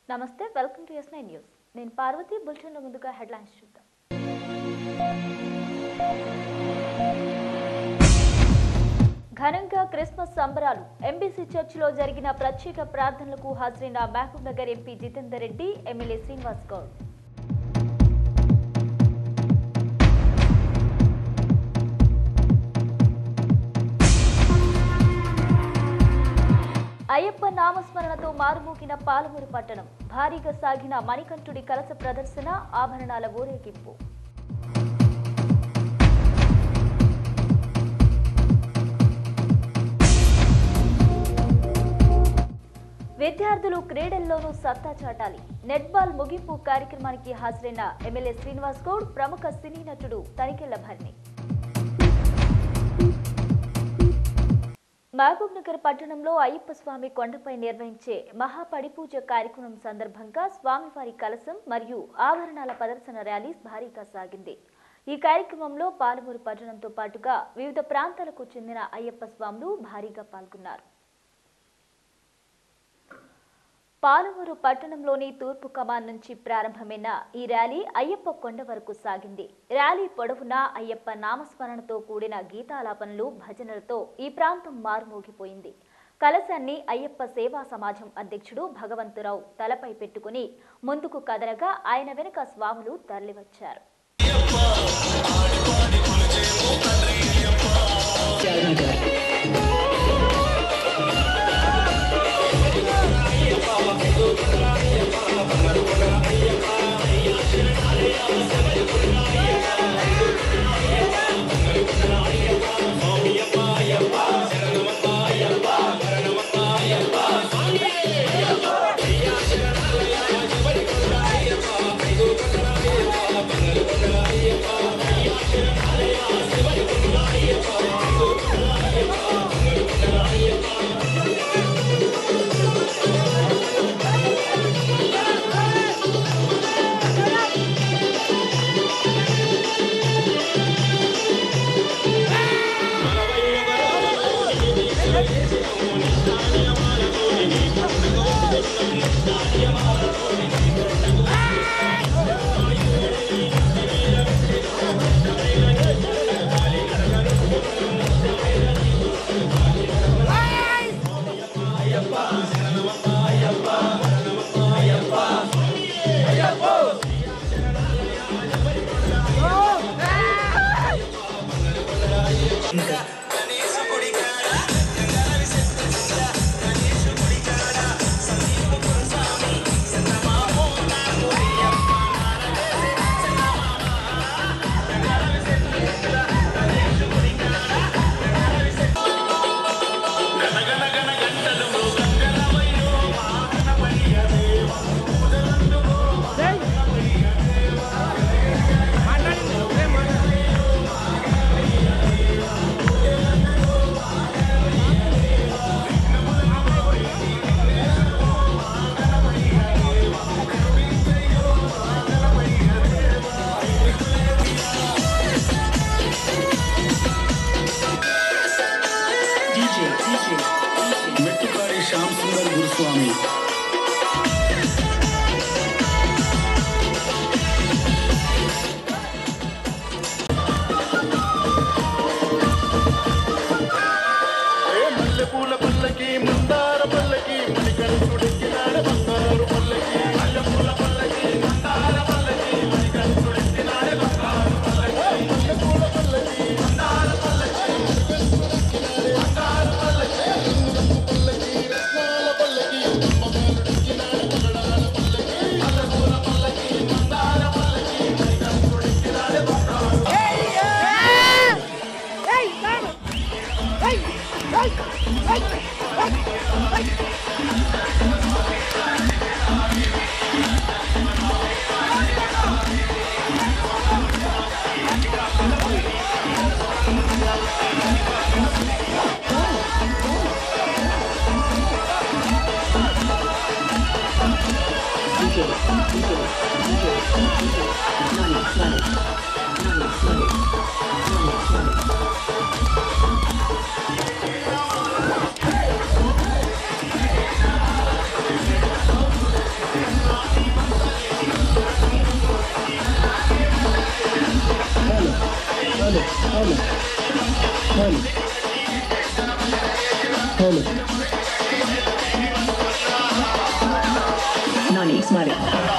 నమస్తే welcome to S nine news నేను పార్వతి బులెటిన్లో ముందుగా హెడ్లైన్స్ చూద్దాం ఘనంగా క్రిస్మస్ సంబరాలు ఎంబీసీ చర్చిలో జరిగిన ప్రత్యేక ప్రార్థనలకు హాజరైన Mahbubnagar MP Jithender Reddy MLA Srinivas Goud Ayyappa నామస్మరణతో మారుమోగిన పాలమూరు పట్టణం భారీగా సాగిన మణికంఠుడి కలస ప్రదర్శన ఆభరణాల ఊరేగింపు విద్యార్థులు క్రీడల్లోనూ సత్తా చాటాలి నెట్బాల్ ముగింపు కార్యక్రమానికి హాజరైన ఎమ్మెల్యే శ్రీనివాస్ గౌడ్ ప్రముఖ సినీ నటుడు తనికెళ్ల భరణి మహబూబ్ నగర్ పట్టణంలో అయ్యప్ప స్వామి కొండపై నిర్వహించే మహాపడిపూజ కార్యక్రమం సందర్భంగా స్వామివారి కలశం మరియు ఆభరణాల ప్రదర్శన ర్యాలీ భారీగా సాగింది ఈ కార్యక్రమంలో పాలమూరు పట్టణంతో పాటుగా వివిధ ప్రాంతాలకు చెందిన అయ్యప్ప స్వాములు భారీగా పాల్గొన్నారు పాలమూరు పట్టణంలోని తూర్పు కమాన్ నుంచి ప్రారంభమైన ఈ ర్యాలీ అయ్యప్ప కొండ వరకు సాగింది ర్యాలీ పొడవునా అయ్యప్ప నామస్మరణతో కూడిన గీతాలాపనలు భజనలతో ఈ ప్రాంతం మారుమోగిపోయింది కలశాన్ని అయ్యప్ప సేవా సమాజం అధ్యక్షుడు భగవంతురావు తలపై పెట్టుకుని ముందుకు కదలగా ఆయన వెనుక స్వాములు తరలివచ్చారు DJ, DJ, DJ. మెట్టుకారి Shyam Sundar గురుస్వామి ఏ మల్లెపూల పల్లకి మందార పల్లకి మణికంఠుడెక్కినాడ బంగారు పల్లకి మల్లెపూల పల్లకి మందార పల్లకి మణికంఠుడెక్కినాడ బంగారు పల్లకి మల్లెపూల పల్లకి మందార పల్లకి మణికంఠుడెక్కినాడ బంగారు పల్లకి పల్లకి రత్నాల పల్లకి అమ్మగారుడెక్కినాడ పగడాల పల్లకి మల్లెపూల పల్లకి మందార పల్లకి మణికంఠుడెక్కినాడ బంగారు DJ, DJ, DJ, DJ. Money, money, money, money, money, money. Holy. Nani, smiling.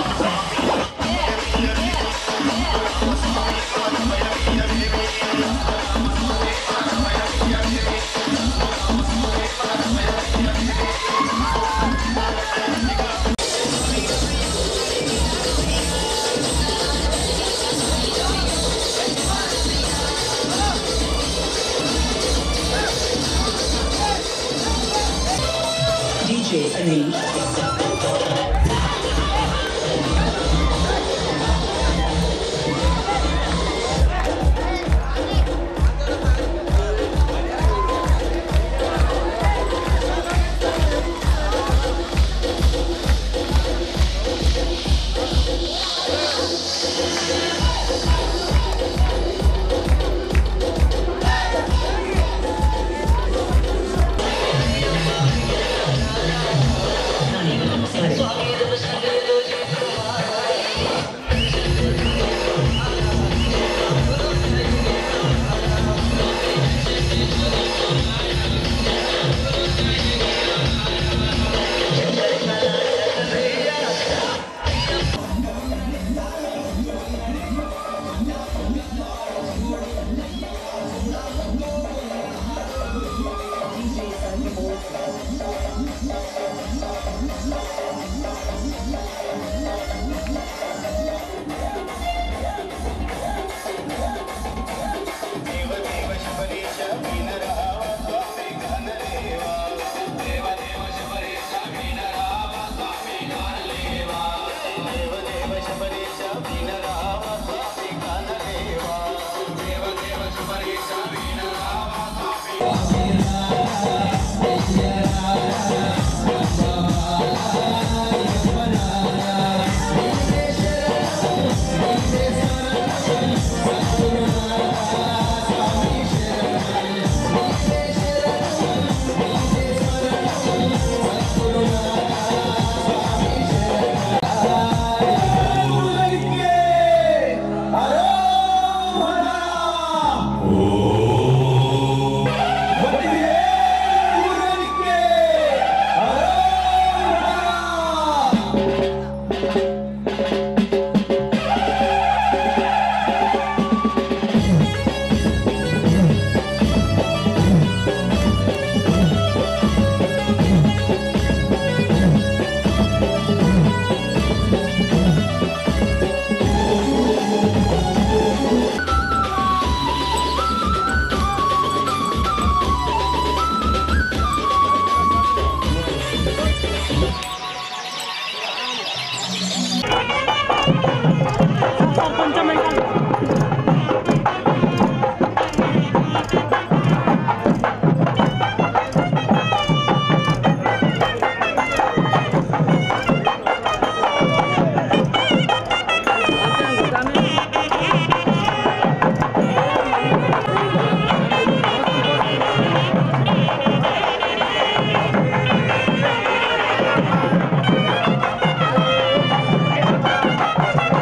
DJ Anish. Nani, smiling. ¡Vamos!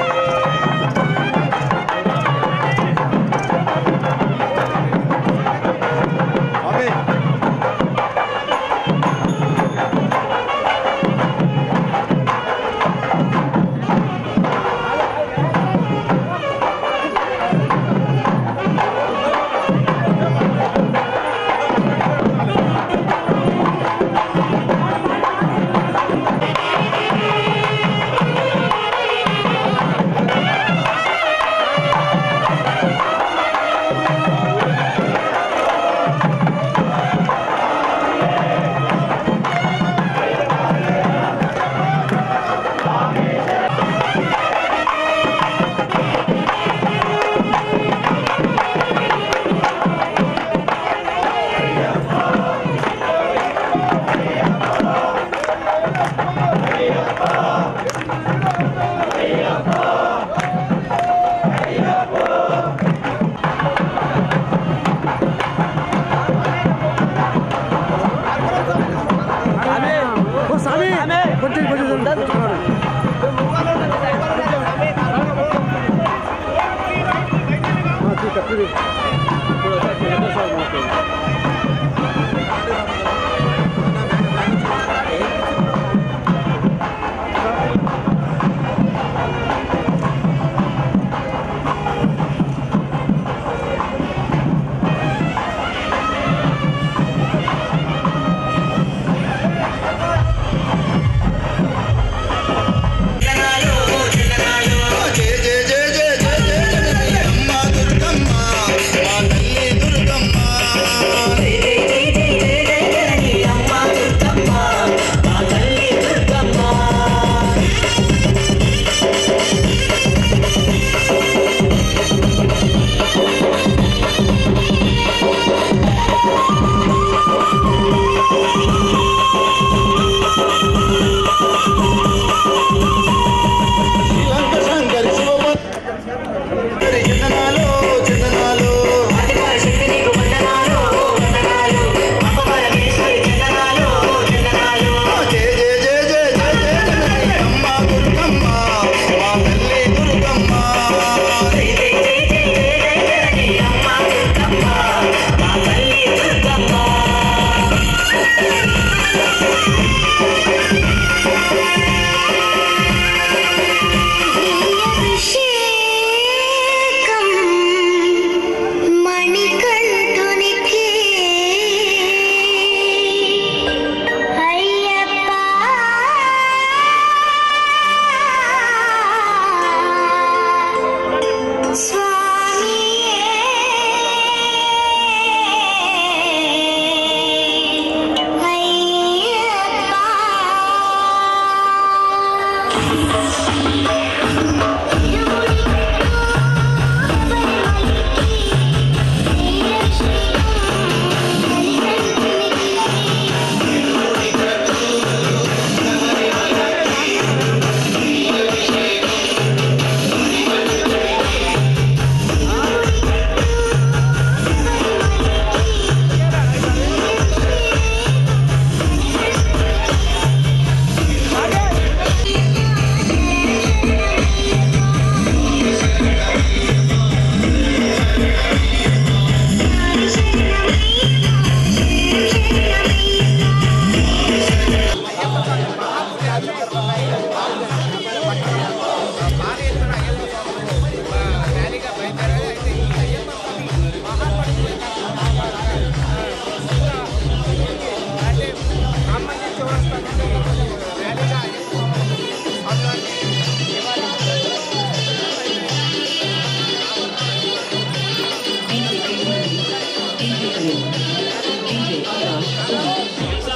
DJ Anil, DJ Anil, DJ Akash,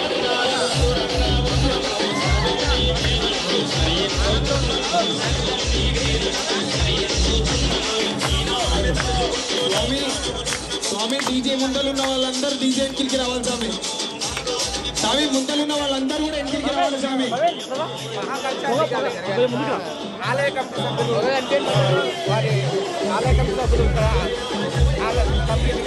Swami Swami DJ ముందలు ఉన్న వాళ్ళందరూ డీజే వెనక్కి రావాలి స్వామి స్వామి ముందలు ఉన్న వాళ్ళందరూ కూడా వెనక్కి రావాలి స్వామి ఆలయ కమిటీ సభ్యులు వారి ఆలయ కమిటీ సభ్యులు ఇక్కడ ఆలయ కమిటీ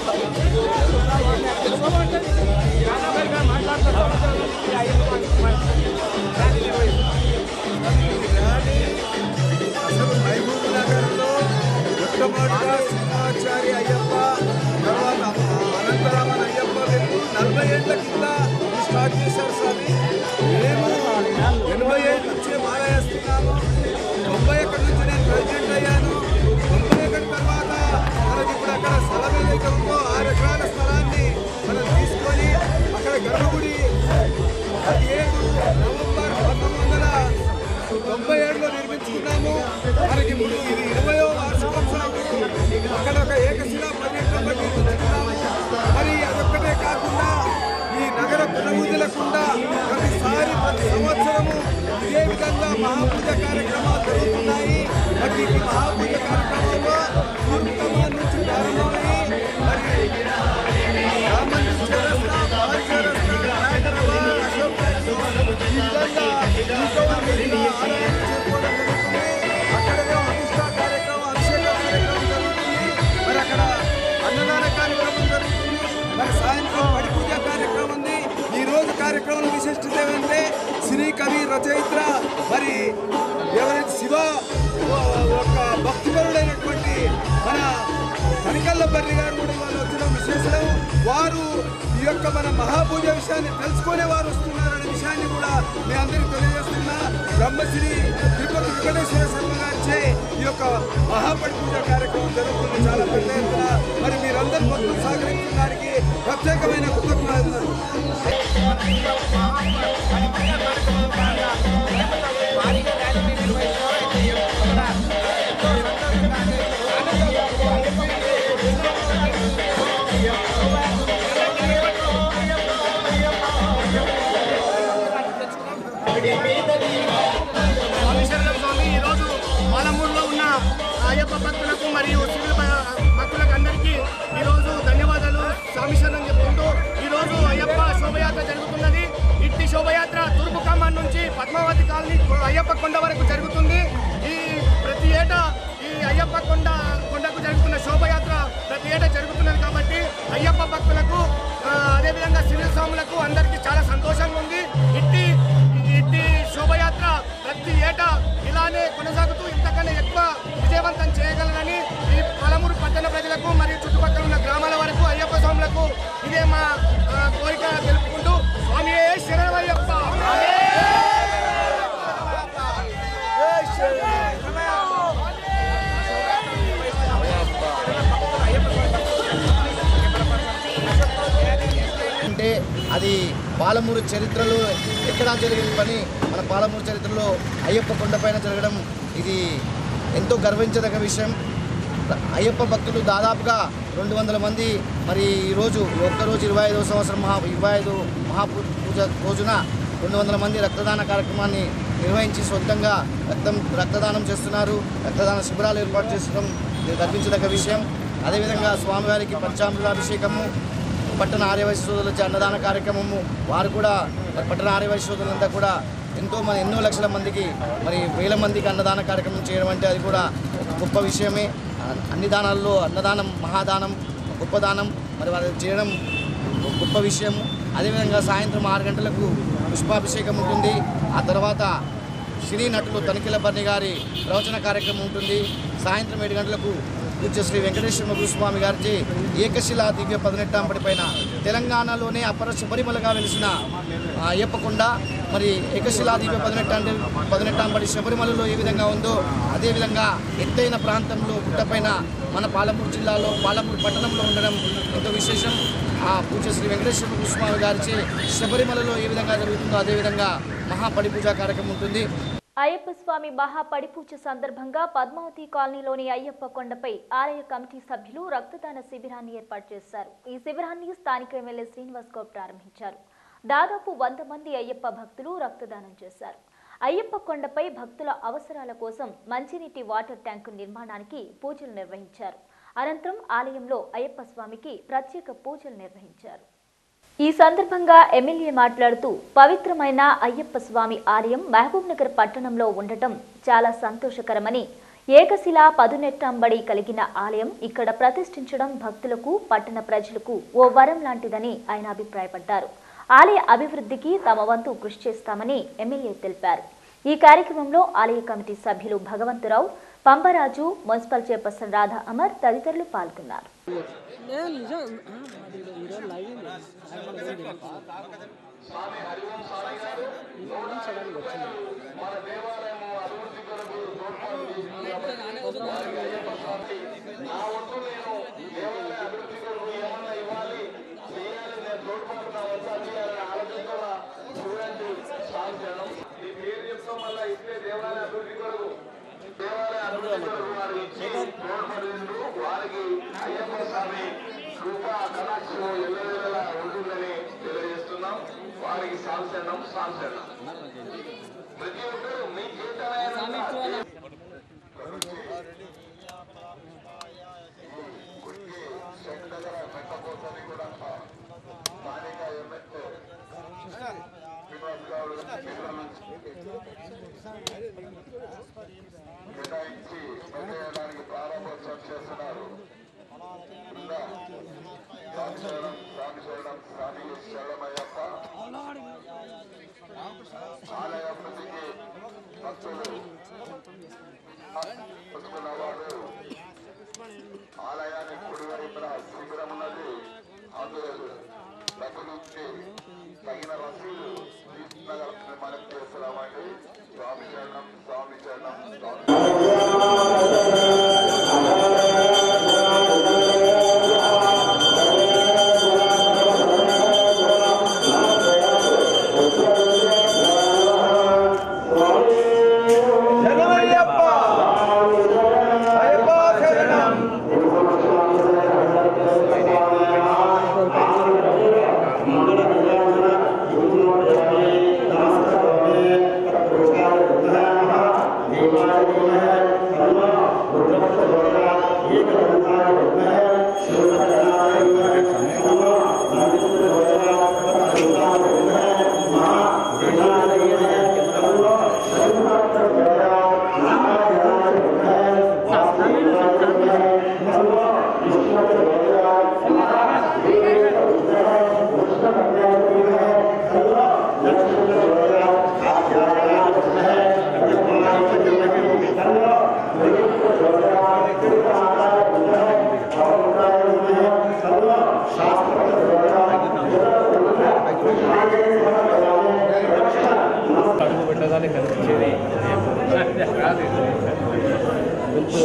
అసలు మహబూబ్ నగర్లో మొట్టమొదటిగా సింహాచారి అయ్యప్ప తర్వాత అనంతరామన్ అయ్యప్ప వీళ్ళు నలభై ఏళ్ల కింద ఇది స్టార్ట్ చేశారు స్వామి మేము ఎనభై ఏళ్ళ నుంచి మాల వేస్తున్నాము తొంభై ఒకటి నుంచి నేను ప్రెసిడెంట్ అయ్యాను తొంభై ఒకటి తర్వాత మనకి ఇప్పుడు అక్కడ స్థలం ఏదైతే ఉందో ఆరు ఎకరాల స్థలాన్ని మనం తీసుకొని అక్కడ గర్భగుడి పదిహేడు నవంబర్ పంతొమ్మిది వందల తొంభై ఏడులో నిర్మించుకున్నాము మనకి ఇప్పుడు ఇది ఇరవయో వార్షికోత్సవం అక్కడ ఒక ఏకశిలా పర్యటన నిర్మించుకున్నాము మరి అదొక్కటే కాకుండా ఈ నగర పునరుద్ధులకుండా ప్రతిసారి ప్రతి సంవత్సరము ఇదే విధంగా మహాపూజ కార్యక్రమాలు జరుగుతున్నాయి మరి ఈ మహాపూజ కార్యక్రమంలో తూర్పు కమాన్ నుంచి ప్రారంభమై మరి రామందిర్ చౌరస్తా, పాల్ చౌరస్తా, హైదరాబాద్, అశోక్ ప్యాలెస్, ఈ విధంగా ఇంకో విధంగా ఆలయాన్ని చేరుకోవడం జరుగుతుంది. అక్కడేమో ప్రతిష్టా కార్యక్రమం, అభిషేక కార్యక్రమం జరుగుతుంది. మరి అక్కడ అన్నదాన కార్యక్రమం జరుగుతుంది మరి సాయంత్రం పడి పూజ కార్యక్రమం ఉంది ఈ రోజు కార్యక్రమం విశిష్టత ఏమంటే శ్రీ కవి రచయిత్ర మరి ఎవరైతే శివ ఒక భక్తిపరుడైనటువంటి మన కనికల్ల బర్రి గారు కూడా ఇవాళ వచ్చిన విశేషం వారు ఈ యొక్క మన మహాపూజ విషయాన్ని తెలుసుకునే వారు వస్తున్నారనే విషయాన్ని కూడా మీ అందరికీ తెలియజేస్తున్నా బ్రహ్మశ్రీ తిరుపతి వెంకటేశ్వర శర్మ గారిచే ఈ యొక్క మహాపడి పూజ కార్యక్రమం జరుగుతుంది చాలా పెద్ద ఎత్తున మరి మీరందరూ మొత్తం సహకరించిన దానికి ప్రత్యేకమైన కృతజ్ఞతలు భారీగా ర్యాలీ నిర్వహించారు అయితే ఇక్కడ ఎంతో సంతోషంగా రామేశ్వరం స్వామి ఈరోజు పాలమూరులో ఉన్న అయ్యప్ప భక్తులకు మరియు సివిల్ భ- భక్తులకు అందరికీ ఈరోజు ధన్యవాదాలు స్వామిశరణం చెప్పుకుంటూ ఈరోజు అయ్యప్ప శోభయాత్ర జరుగుతున్నది ఇట్టి శోభయాత్ర తూర్పు కమాన్ నుంచి పద్మావతి కాలనీ అయ్యప్ప కొండ వరకు జరుగుతుంది ఈ ప్రతి ఏటా ఈ అయ్యప్ప కొండ కొండకు జరుగుతున్న శోభయాత్ర ప్రతి ఏటా జరుగుతున్నది కాబట్టి అయ్యప్ప భక్తులకు ఆ, అదేవిధంగా సివిల్ స్వాములకు అందరికీ చాలా సంతోషంగా ఉంది ఇట్టి ఇట్టి శోభయాత్ర ప్రతి ఏటా ఇలానే కొనసాగుతూ ఇంతకన్నా ఎక్కువ విజయవంతం చేయగలనని ఈ పలమూరు పట్టణ ప్రజలకు మరియు చుట్టుపక్కల ఉన్న గ్రామాల వరకు అయ్యప్ప స్వాములకు ఇదే మా ఆ, కోరిక తెలుపుకుంటూ స్వామి శరణమయ్యప్ప అంటే అది పాలమూరు చరిత్రలో ఎక్కడా జరిగిన పని మన పాలమూరు చరిత్రలో అయ్యప్ప కొండపైన జరగడం ఇది ఎంతో గర్వించదగ్గ విషయం అయ్యప్ప భక్తులు దాదాపుగా రెండు వందల మంది మరి ఈరోజు ఈ ఒక్కరోజు ఇరవై ఐదవ సంవత్సరం మహా ఇరవై ఐదు మహాపూ పూజ రోజున రెండు వందల మంది రక్తదాన కార్యక్రమాన్ని నిర్వహించి సొంతంగా రక్తం రక్తదానం చేస్తున్నారు రక్తదాన శిబిరాలు ఏర్పాటు చేసడం ఇది గర్వించదగ్గ విషయం అదేవిధంగా స్వామివారికి పంచామృతాభిషేకము పట్టణ ఆర్యవైశ్య సోదరులచే అన్నదాన కార్యక్రమము వారు కూడా మరి పట్టణ ఆర్యవైశ్య సోదరులంతా కూడా ఎంతో మంది ఎన్నో లక్షల మందికి మరి వేల మందికి అన్నదాన కార్యక్రమం చేయడం అంటే అది కూడా ఒక గొప్ప విషయమే అ- అన్ని దానాల్లో అన్నదానం మహాదానం గొప్ప దానం మరి వారు చేయడం ఒక గొప్ప విషయం అదేవిధంగా సాయంత్రం ఆరు గంటలకు పుష్పాభిషేకం ఉంటుంది ఆ తర్వాత సినీ నటులు తనిఖీల బర్ని గారి ప్రవచన కార్యక్రమం ఉంటుంది సాయంత్రం ఏడు గంటలకు పూజ్య శ్రీ వెంకటేశ్వర భూస్వామి గారిచే ఏకశిలా దివ్య పదినెట్టాంపడి పైన తెలంగాణలోనే అపర శబరిమలగా వెలిసిన ఆ, అయ్యప్పకొండ మరి ఏకశిలా దివ్య పదినెట్టాంటి పదినెట్టాంపడి శబరిమలలో ఏ విధంగా ఉందో అదేవిధంగా ఎత్తైన ప్రాంతంలో గుట్టపైన మన పాలమూరు జిల్లాలో పాలమూరు పట్టణంలో ఉండడం ఎంతో విశేషం ఆ పూజ్య శ్రీ వెంకటేశ్వర భూస్వామి గారిచే శబరిమలలో ఏ విధంగా జరుగుతుందో అదేవిధంగా మహాపడి పూజా కార్యక్రమం ఉంటుంది అయ్యప్ప స్వామి మహా పడిపూజ సందర్భంగా పద్మావతి కాలనీలోని అయ్యప్ప కొండపై ఆలయ కమిటీ సభ్యులు రక్తదాన శిబిరాన్ని ఏర్పాటు చేశారు ఈ శిబిరాన్ని స్థానిక ఎమ్మెల్యే శ్రీనివాస్ గౌడ్ ప్రారంభించారు దాదాపు వంద మంది అయ్యప్ప భక్తులు రక్తదానం చేశారు అయ్యప్ప కొండపై భక్తుల అవసరాల కోసం మంచినీటి వాటర్ ట్యాంకు నిర్మాణానికి పూజలు నిర్వహించారు అనంతరం ఆలయంలో అయ్యప్ప స్వామికి ప్రత్యేక పూజలు నిర్వహించారు ఈ సందర్భంగా ఎమ్మెల్యే మాట్లాడుతూ పవిత్రమైన అయ్యప్ప స్వామి ఆలయం మహబూబ్ నగర్ పట్టణంలో ఉండటం చాలా సంతోషకరమని ఏకశిలా పదునెట్టంబడి కలిగిన ఆలయం ఇక్కడ ప్రతిష్ఠించడం భక్తులకు పట్టణ ప్రజలకు ఓ వరం లాంటిదని ఆయన అభిప్రాయపడ్డారు ఆలయ అభివృద్ధికి తమ వంతు కృషి చేస్తామని ఎమ్మెల్యే తెలిపారు ఈ కార్యక్రమంలో ఆలయ కమిటీ సభ్యులు భగవంతరావు పంబరాజు మున్సిపల్ చైర్పర్సన్ రాధా అమర్ తదితరులు పాల్గొన్నారు వారికి అయ్యప్ప స్వామి కృపా కటాక్షం ఎల్లవేళలా ఉంటుందని తెలియజేస్తున్నాం వారికి సాంసనం సాంసనం ప్రతి ఒక్కరూ మీ జీవితమైన కేటాయించి పనిచేయడానికి ప్రారంభోత్సవం చేస్తున్నారు ఇంకా స్వామి శరణం స్వామి శరణం స్వామి శరణమయ్యప్ప ఆలయ అభివృద్ధికి భక్తులు పుచ్చుకున్నవాడు ఆలయానికి కుడివైపున శిబిరం ఉన్నది అందులో డబ్బులుంచి తగిన రసీదు తీసుకున్న మనం చేస్తున్నామండి స్వామి శరణం స్వామి శరణం స్వామి శరణమయ్యప్ప అయ్యప్ప శరణం అడుగు పెట్టగానే కనిపించేది ఎంతో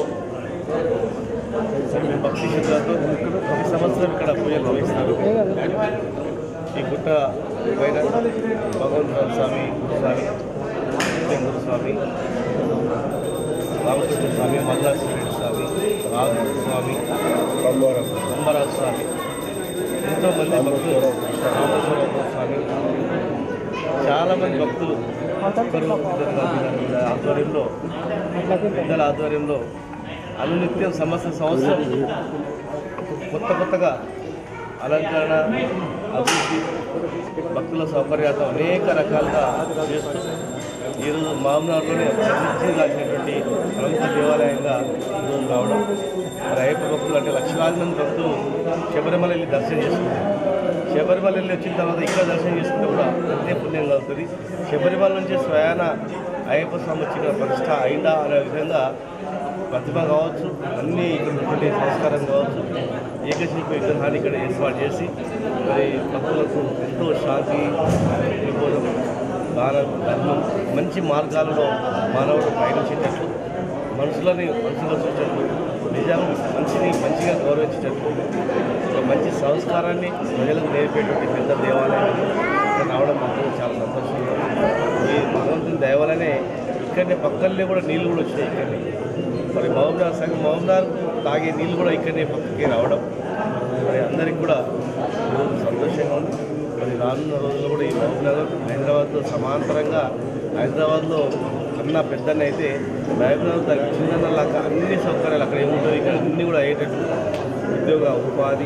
భక్తి శ్రద్ధలతో ప్రతి సంవత్సరం ఇక్కడ పూజలు నిర్వహిస్తారు ఈ గుట్ట పైన భగవంతుల స్వామి స్వామి వెంకట స్వామి రామకృష్ణ స్వామి మల్లాశ్వరుడు స్వామి రాజు స్వామి అంబరాజు స్వామి ఎంతోమంది భక్తులు రామేశ్వర స్వామి చాలా మంది భక్తులు ఒకరు ఇద్దరు కాదు, వీళ్ళ ఆధ్వర్యంలో పెద్దల ఆధ్వర్యంలో అనునిత్యం సంవత్సరం సంవత్సరం కొత్త కొత్తగా అలంకరణ అభివృద్ధి భక్తుల సౌకర్యార్థం అనేక రకాలుగా చేస్తూ ఈరోజు మామూలులోనే అభివృద్ధి కాసినటువంటి ప్రముఖ దేవాలయంగా ఈరోజు రావడం మరి అయ్యప్ప భక్తులు అంటే లక్షలాది మంది భక్తులు శబరిమల వెళ్ళి దర్శనం చేసుకుంటారు శబరిమల వెళ్ళి వచ్చిన తర్వాత ఇక్కడ దర్శనం చేసుకుంటే కూడా అంతే పుణ్యం కలుగుతుంది శబరిమల నుంచి స్వయాన అయ్యప్ప స్వామి వచ్చి ఇక్కడ ప్రతిష్ట అయిందా అనే విధంగా ప్రతిమ కావచ్చు అన్నీ ఇక్కడ ఉన్నటువంటి సంస్కారం కావచ్చు ఏకశిల్ప విగ్రహాన్ని ఇక్కడ ఏర్పాటు చేసి మరి భక్తులకు ఎంతో శాంతి వినోదం దాన ధర్మం మంచి మార్గాలలో మానవుడు పయనించేటట్లు మనుషులని మనుషులు చూసేటట్లు నిజం మనిషిని మంచిగా గౌరవించేటట్లు ఒక మంచి సంస్కారాన్ని ప్రజలకు నేర్పేటువంటి పెద్ద దేవాలయం ఇక్కడ రావడం మాకు చాలా సంతోషంగా ఉంది. ఈ భగవంతుని దయ వల్లనే ఇక్కడనే పక్కనే కూడా నీళ్ళు కూడా వచ్చినాయి ఇక్కడనే మరి మహబూబ్నగర్ సంఘం మహబూబ్నగర్ తాగే నీళ్ళు కూడా ఇక్కడనే పక్కకి రావడం మరి అందరికి కూడా ఈరోజు సంతోషంగా ఉంది మరి రానున్న రోజుల్లో కూడా ఈ మహబూబ్నగర్ హైదరాబాద్తో సమాంతరంగా హైదరాబాద్లో కన్నా పెద్దన్న అయితే మహబూబ్నగర్ దానికి చిన్నలాగా అన్ని సౌకర్యాలు అక్కడ ఏముంటాయి ఇక్కడ అన్నీ కూడా అయ్యేటట్టు ఉద్యోగ ఉపాధి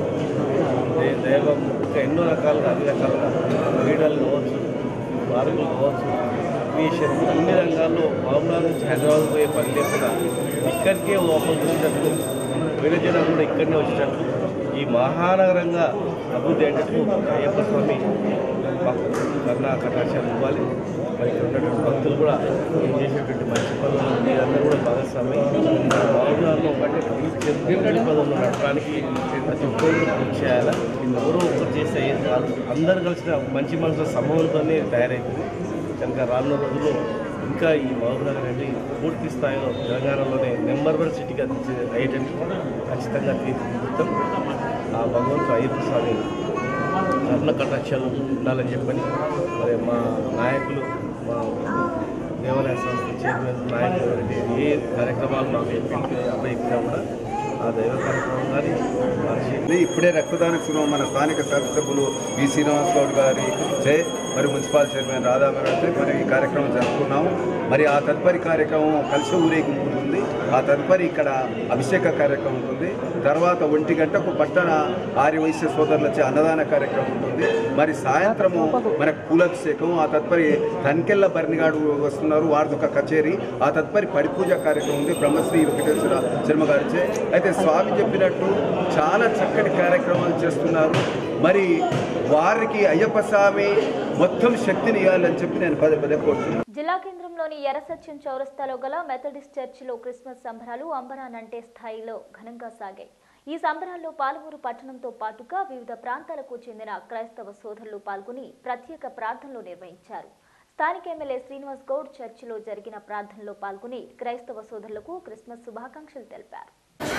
దే- దైవం ఇంకా ఎన్నో రకాలుగా అన్ని రకాలుగా క్రీడలు కావచ్చు పార్కులు కావచ్చు క్రియేషన్ అన్ని రంగాల్లో మామూలు నుంచి హైదరాబాద్ పోయే పని లేకుండా ఇక్కడికే ఓపెన్ చేసేటట్టు వేరే జనాలు కూడా ఇక్కడనే వచ్చేటట్టు ఈ మహానగరంగా అభివృద్ధి అయ్యేటట్టు అయ్యప్ప స్వామి మాకు కన్నా కటాక్షాలు ఇవ్వాలి మరి ఇక్కడ ఉన్నటువంటి భక్తులు కూడా మేము చేసేటువంటి మంచి పనులు మీరందరూ కూడా భాగస్వామి బాగున్నాను అంటే ఈ చెందిన పదంలో నడపడానికి ప్రతి ఒక్కరు కృషి చేయాలి ఎవరో ఒక్కరు చేస్తే ఏం కాదు అందరు కలిసిన మంచి మనసుల సమూహంతోనే తయారవుతుంది కనుక రానున్న రోజుల్లో ఇంకా ఈ మహబూబ్నగర్ అనేది పూర్తి స్థాయిలో తెలంగాణలోనే నెంబర్ వన్ సిటీగా తీర్చి- అయ్యేటట్టు ఖచ్చితంగా తీర్చిదిద్దుతాం ఆ భగవంతుడు అయ్యప్ప స్వామి కర్ణ కటాక్షాలు ఉండాలని చెప్పని మరి మా నాయకులు మా దేవాలయ సంస్థ చైర్మన్ నాయకులు ఎవరైతే ఏ కార్యక్రమాలు మాకు చెప్పి అప్పగించినా కూడా ఆ దైవ కార్యక్రమం కానీ వారి ఇది ఇప్పుడే రక్తదాన శిబిరం మన స్థానిక శాసనసభ్యులు వి శ్రీనివాస్ గౌడ్ గారి చే మరి మున్సిపల్ చైర్మన్ రాధామరావు మరి ఈ కార్యక్రమం జరుపుకున్నాము మరి ఆ తదుపరి కార్యక్రమం కలిసి ఊరేగింపు ఉంటుంది ఆ తదుపరి ఇక్కడ అభిషేక కార్యక్రమం ఉంటుంది తర్వాత ఒంటి గంటకు పట్టణ ఆర్యవైశ్య సోదరులచే అన్నదాన కార్యక్రమం ఉంటుంది మరి సాయంత్రము మనకు పూలాభిషేకం ఆ తదుపరి తనికెళ్ళ బర్నిగాడు వస్తున్నారు వారిది ఒక కచేరీ ఆ తదుపరి పరిపూజ కార్యక్రమం ఉంది బ్రహ్మశ్రీ వెంకటేశ్వర శర్మ గారిచే అయితే స్వామి చెప్పినట్టు చాలా చక్కటి కార్యక్రమాలు చేస్తున్నారు మరి వారికి అయ్యప్ప స్వామి మొత్తం శక్తిని ఇవ్వాలని చెప్పి నేను పదే పదే కోరుతున్నాను జిల్లా కేంద్రంలోని ఎర్రసత్యం చౌరస్తాలో గల మెథడిస్ట్ చర్చిలో క్రిస్మస్ సంబరాలు అంబరానంటే స్థాయిలో ఘనంగా సాగాయి ఈ సంబరాల్లో పాలమూరు పట్టణంతో పాటుగా వివిధ ప్రాంతాలకు చెందిన క్రైస్తవ సోదరులు పాల్గొని ప్రత్యేక ప్రార్థనలు నిర్వహించారు స్థానిక ఎమ్మెల్యే శ్రీనివాస్ గౌడ్ చర్చిలో జరిగిన ప్రార్థనలో పాల్గొని క్రైస్తవ సోదరులకు క్రిస్మస్ శుభాకాంక్షలు తెలిపారు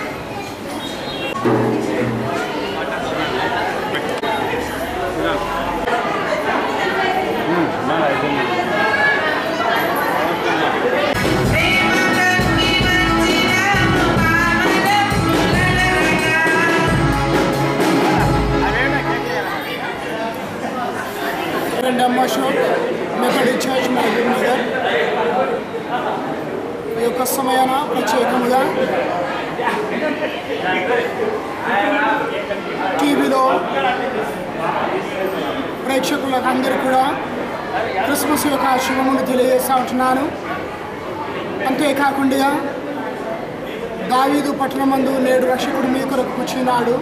రెండమ్మ Shope Methodist church Mahbubnagar ఈ యొక్క సమయాన ప్రత్యేకముగా టీవీలో ప్రేక్షకులకు అందరూ కూడా క్రిస్మస్ యొక్క శుభమును తెలియజేస్తూ ఉంటున్నాను అంతేకాకుండా దావీదు పట్టణమందు నేడు రక్షకుడు మీ కొరకు కూర్చున్నాడు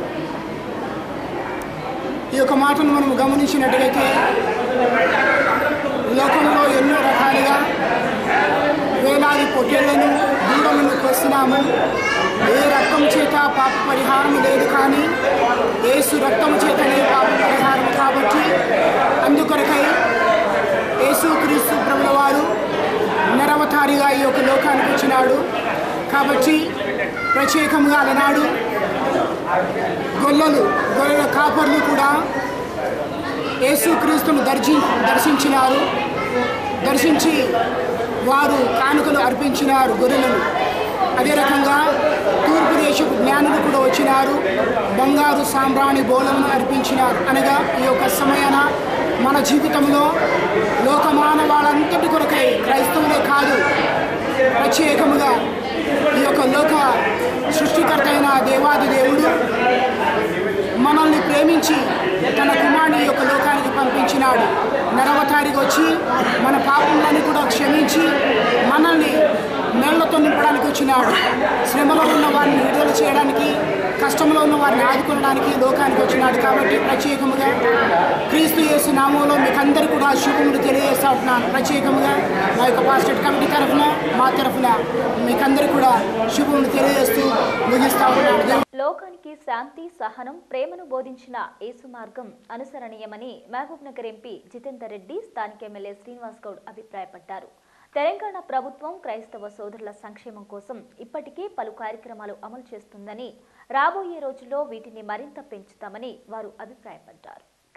ఈ యొక్క మాటను మనం గమనించినట్లయితే లోకంలో ఎన్నో రకాలుగా వేలాది పొట్టేళ్లను దూడలను కోస్తున్నాము ఏ రక్తం చేత పాప పరిహారం లేదు కానీ ఏసు రక్తం చేతనే పాప పరిహారం కాబట్టి అందుకొరకై యేసు క్రీస్తు ప్రభుల వారు నిరవతారిగా ఈ యొక్క లోకానికి వచ్చినాడు కాబట్టి ప్రత్యేకంగా అలనాడు గొల్లలు గొర్రెల కాపర్లు కూడా యేసుక్రీస్తును దర్శి దర్శించినారు దర్శించి వారు కానుకలు అర్పించినారు గొర్రెలను అదే రకంగా తూర్పు దేశపు జ్ఞానులు కూడా వచ్చినారు బంగారు సాంబ్రాణి బోళమును అర్పించినారు అనగా ఈ యొక్క సమయాన మన జీవితంలో లోకమాన వాళ్ళంతటి కొరకై క్రైస్తవులే కాదు ప్రత్యేకముగా ఈ యొక్క లోక సృష్టికర్త అయిన దేవాది దేవుడు మనల్ని ప్రేమించి తన కుమారుని యొక్క లోకానికి పంపించినాడు నరవతారికి వచ్చి మన పాపములను కూడా క్షమించి మనల్ని నెలలతో నింపడానికి వచ్చినాడు శ్రమలో ఉన్న వారిని విడుదల చేయడానికి కష్టంలో ఉన్న వారిని ఆదుకోవడానికి లోకానికి వచ్చినాడు కాబట్టి ప్రత్యేకముగా క్రీస్తు యేసు నామంలో మీకు అందరికీ కూడా శుభములు తెలియజేస్తా ఉంటున్నాను ప్రత్యేకముగా మా యొక్క పాస్టెట్ కమిటీ తరఫున మా తరఫున మీకందరికీ కూడా శుభములు తెలియజేస్తూ ముగిస్తా ఉన్నాను దేవుడు లోకానికి శాంతి సహనం ప్రేమను బోధించిన యేసు మార్గం అనుసరణీయమని మహబూబ్ నగర్ ఎంపీ జితేందర్ రెడ్డి స్థానిక ఎమ్మెల్యే శ్రీనివాస్ గౌడ్ అభిప్రాయపడ్డారు తెలంగాణ ప్రభుత్వం క్రైస్తవ సోదరుల సంక్షేమం కోసం ఇప్పటికే పలు కార్యక్రమాలు అమలు చేస్తుందని రాబోయే రోజుల్లో వీటిని మరింత పెంచుతామని వారు అభిప్రాయపడ్డారు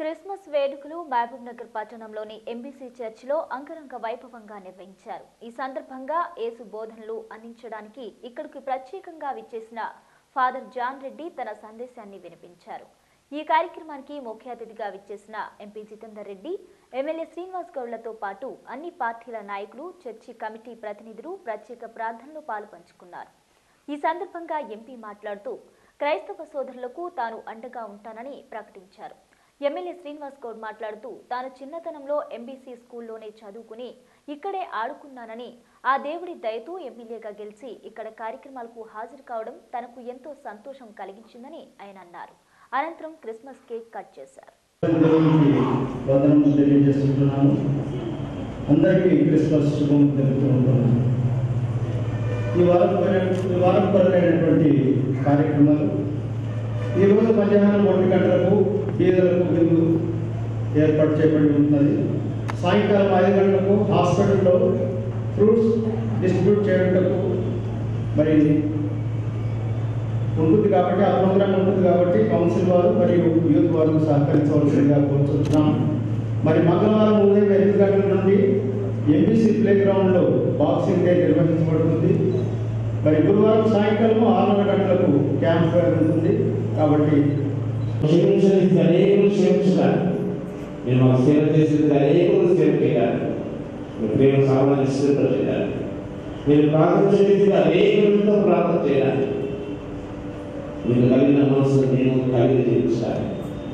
క్రిస్మస్ వేడుకలు మహబూబ్ నగర్ పట్టణంలోని ఎంబీసీ చర్చిలో అంగరంగ వైభవంగా నిర్వహించారు ఈ సందర్భంగా యేసు బోధనలు అందించడానికి ఇక్కడికి ప్రత్యేకంగా విచ్చేసిన ఫాదర్ జాన్ రెడ్డి తన సందేశాన్ని వినిపించారు ఈ కార్యక్రమానికి ముఖ్య అతిథిగా విచ్చేసిన ఎంపీ జితేందర్ రెడ్డి ఎమ్మెల్యే శ్రీనివాస్ గౌడ్లతో పాటు అన్ని పార్టీల నాయకులు చర్చి కమిటీ ప్రతినిధులు ప్రత్యేక ప్రార్థనలో పాలుపంచుకున్నారు ఈ సందర్భంగా ఎంపీ మాట్లాడుతూ క్రైస్తవ సోదరులకు తాను అండగా ఉంటానని ప్రకటించారు ఎమ్మెల్యే శ్రీనివాస్ గౌడ్ మాట్లాడుతూ తాను చిన్నతనంలో ఎంబీసీ స్కూల్లోనే చదువుకుని ఇక్కడే ఆడుకున్నానని ఆ దేవుడి దయతో ఎమ్మెల్యేగా గెలిచి ఇక్కడ కార్యక్రమాలకు హాజరు కావడం తనకు ఎంతో సంతోషం కలిగించిందని ఆయన అన్నారు అనంతరం క్రిస్మస్ కేక్ కట్ చేశారు దేవునికి వందనములు తెలియజేస్తున్నాను అందరికీ క్రిస్మస్ శుభం తెలుపుతూ ఉంటున్నాను ఈ వారం ఈ వారం కొరకైనటువంటి కార్యక్రమాలు ఈరోజు మధ్యాహ్నం ఒంటి గంటలకు బీదలకు విందు ఏర్పాటు చేయబడి ఉన్నది సాయంకాలం ఐదు గంటలకు హాస్పిటల్లో ఫ్రూట్స్ డిస్ట్రిబ్యూట్ చేయడానికి మరి ఉంటుంది కాబట్టి ఆ ప్రోగ్రామ్ ఉంటుంది కాబట్టి కౌన్సిల్ వారు మరియు యూత్ వారు సహకరించవలసిందిగా కోరుతున్నాం మరి మంగళవారం ఉదయం ఎనిమిది గంటల నుండి ఎంబీసీ ప్లే గ్రౌండ్లో బాక్సింగ్ డే నిర్వహించబడుతుంది మరి గురువారం సాయంకాలం ఆరున్నర గంటలకు క్యాంప్ ఫైర్ ఉంటుంది కాబట్టి క్షమించడానికి అనేకులు క్షమించున్నారు నేను మాకు సేవ చేసేందుకు అనేకులు సేవ చేయాలి మీ ప్రేమ సామాన్య చేయాలి మీరు ప్రార్థన చేసేందుకు అనేకులతో ప్రార్థన చేయాలి మీకు కలిగిన మనసు నేను కలిగి జీవించాలి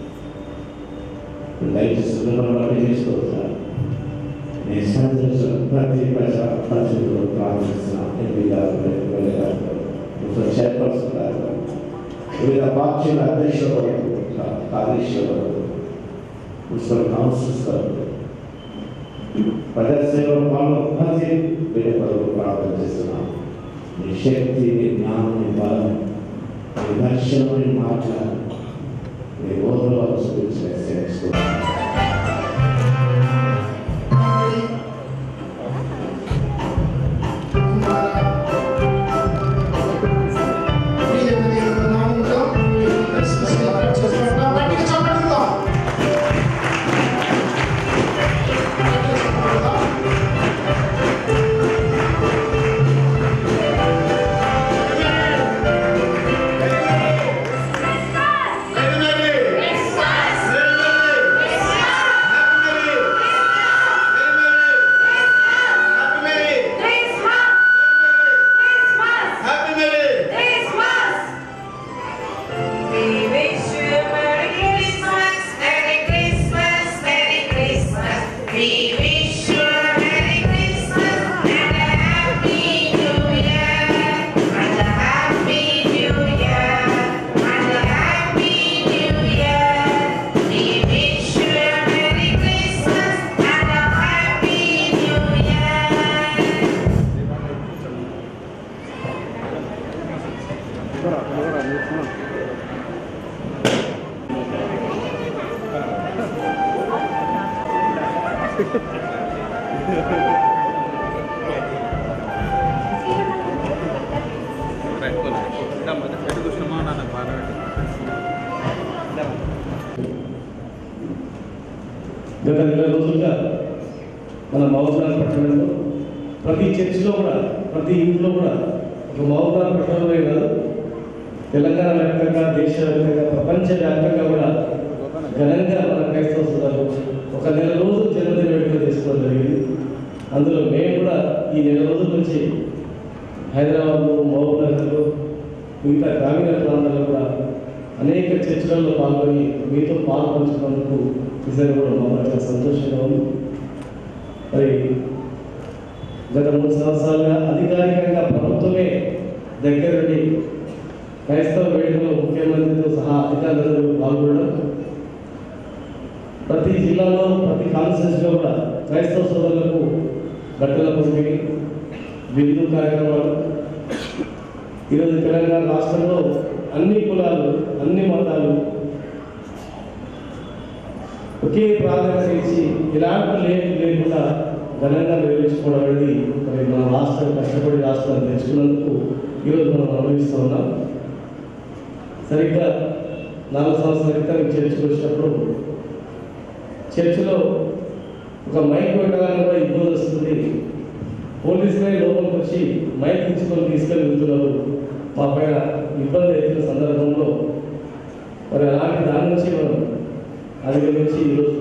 దయచేసి బట్టి చేసుకోవచ్చు నేను సంతోషం ప్రతి ప్రజ పరిస్థితుల్లో ప్రార్థిస్తున్నాను ఎంపీ గారు ఎమ్మెల్యే గారు ముఖ్య చైర్పర్సన్ గారు వివిధ పార్టీల అధ్యక్షులు కార్యదర్శులు మున్సిపల్ కౌన్సిల్స్ గారు ప్రజాసేవలో పాల్గొన్న ప్రతి వీళ్ళ కొరకు ప్రార్థన చేస్తున్నాను మీ శక్తి మీ జ్ఞానం మీ బలం మీ దర్శనం మీ మాట్లాడు మీ ఓదలో చూపించిన సేవిస్తున్నాను గత నెల రోజులుగా మన మహబూబ్నగర్ పట్టణంలో ప్రతి చర్చిలో కూడా ప్రతి ఇంట్లో కూడా ఒక మహబూబ్నగర్ పట్టణంలో కాదు తెలంగాణ వ్యాప్తంగా దేశవ్యాప్తంగా ప్రపంచ వ్యాప్తంగా కూడా ఘనంగా మన క్రైస్తవ సోదరులు ఒక నెల రోజులు జన్మదిన వేడుక తీసుకోవడం జరిగింది అందులో మేము కూడా ఈ నెల రోజుల నుంచి హైదరాబాద్లో మహబూబ్నగర్లో మిగతా గ్రామీణ ప్రాంతాల్లో కూడా అనేక చర్చలలో పాల్గొని మీతో పాలు పంచుకున్నందుకు నిజంగా కూడా మాకు చాలా సంతోషంగా ఉంది మరి గత మూడు సంవత్సరాలుగా అధికారికంగా ప్రభుత్వమే దగ్గరుండి క్రైస్తవ వేడుకలో ముఖ్యమంత్రితో సహా అధికారులందరూ పాల్గొనడం ప్రతి జిల్లాలో ప్రతి కాన్స్టిట్యూన్సీలో కూడా క్రైస్తవ సోదరులకు బట్టల పంపిణీ విందు కార్యక్రమాలు ఈరోజు తెలంగాణ రాష్ట్రంలో అన్ని కులాలు అన్ని మతాలు ఒకే ప్రాధాన్యత ఇచ్చి ఎలాంటి లేని లేకుండా ఘనంగా నిర్వహించుకోవడం అనేది మరి మన రాష్ట్రం కష్టపడి రాష్ట్రాన్ని తెచ్చుకున్నందుకు ఈరోజు మనం అనుభవిస్తూ ఉన్నాం సరిగ్గా నాలుగు సంవత్సరాల క్రితం చర్చకు వచ్చినప్పుడు చర్చిలో ఒక మైక్ పెట్టాలని కూడా ఇబ్బంది వస్తుంది పోలీసులే లోపలికి వచ్చి మైక్ తీసుకొని తీసుకొని వెళ్తున్నారు మా పైన ఇబ్బంది అవుతున్న సందర్భంలో మరి అలాంటి దాని నుంచి మనం అధిగమించి ఈరోజు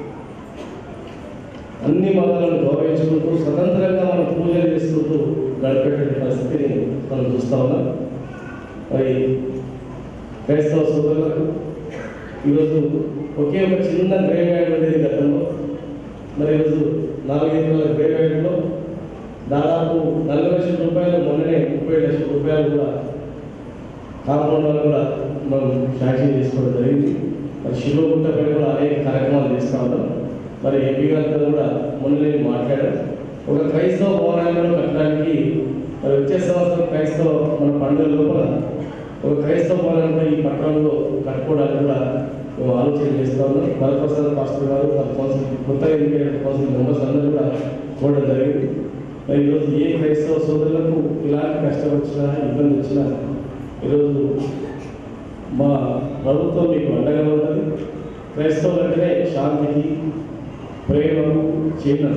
అన్ని మతాలను గౌరవించుకుంటూ స్వతంత్రంగా మనం పూజలు చేసుకుంటూ గడిపేట పరిస్థితిని మనం చూస్తా ఉన్నాం మరి క్రైస్తవ సోదరులకు ఈరోజు ఒకే ఒక చిన్న గ్రేవ్ యార్డ్ ఉండేది గతంలో మరి ఈరోజు నాలుగైదు వందల గ్రేవ్ యార్డ్లో దాదాపు నలభై లక్షల రూపాయలు మొన్ననే ముప్పై లక్షల రూపాయలు కూడా కాంపౌండ్ వాళ్ళు కూడా మనం శాంక్షన్ చేసుకోవడం జరిగింది మరి శివగుంట పైన కూడా అనేక కార్యక్రమాలు చేస్తా ఉన్నాం మరి ఎంపీ గారితో కూడా మొన్ననే మాట్లాడారు ఒక క్రైస్తవ భవనాన్ని కూడా కట్టడానికి మరి వచ్చే సంవత్సరం క్రైస్తవ మన పండుగ లోపల ఒక క్రైస్తవ భవనాన్ని కూడా ఈ పట్టణంలో కట్టుకోవడానికి కూడా మేము ఆలోచన చేస్తా ఉన్నాం వరప్రసాద్ పాస్టర్ గారు మన కౌన్సిల్ కొత్తగా ఎన్నికైన కౌన్సిల్ మెంబర్స్ అందరూ కూడా చూడడం జరిగింది మరి ఈరోజు ఏ క్రైస్తవ సోదరులకు ఇలాంటి కష్టం వచ్చినా ఇబ్బంది వచ్చినా ఈరోజు మా ప్రభుత్వం మీకు అండగా ఉంటుంది క్రైస్తవులు అంటేనే శాంతికి ప్రేమకు చిహ్నం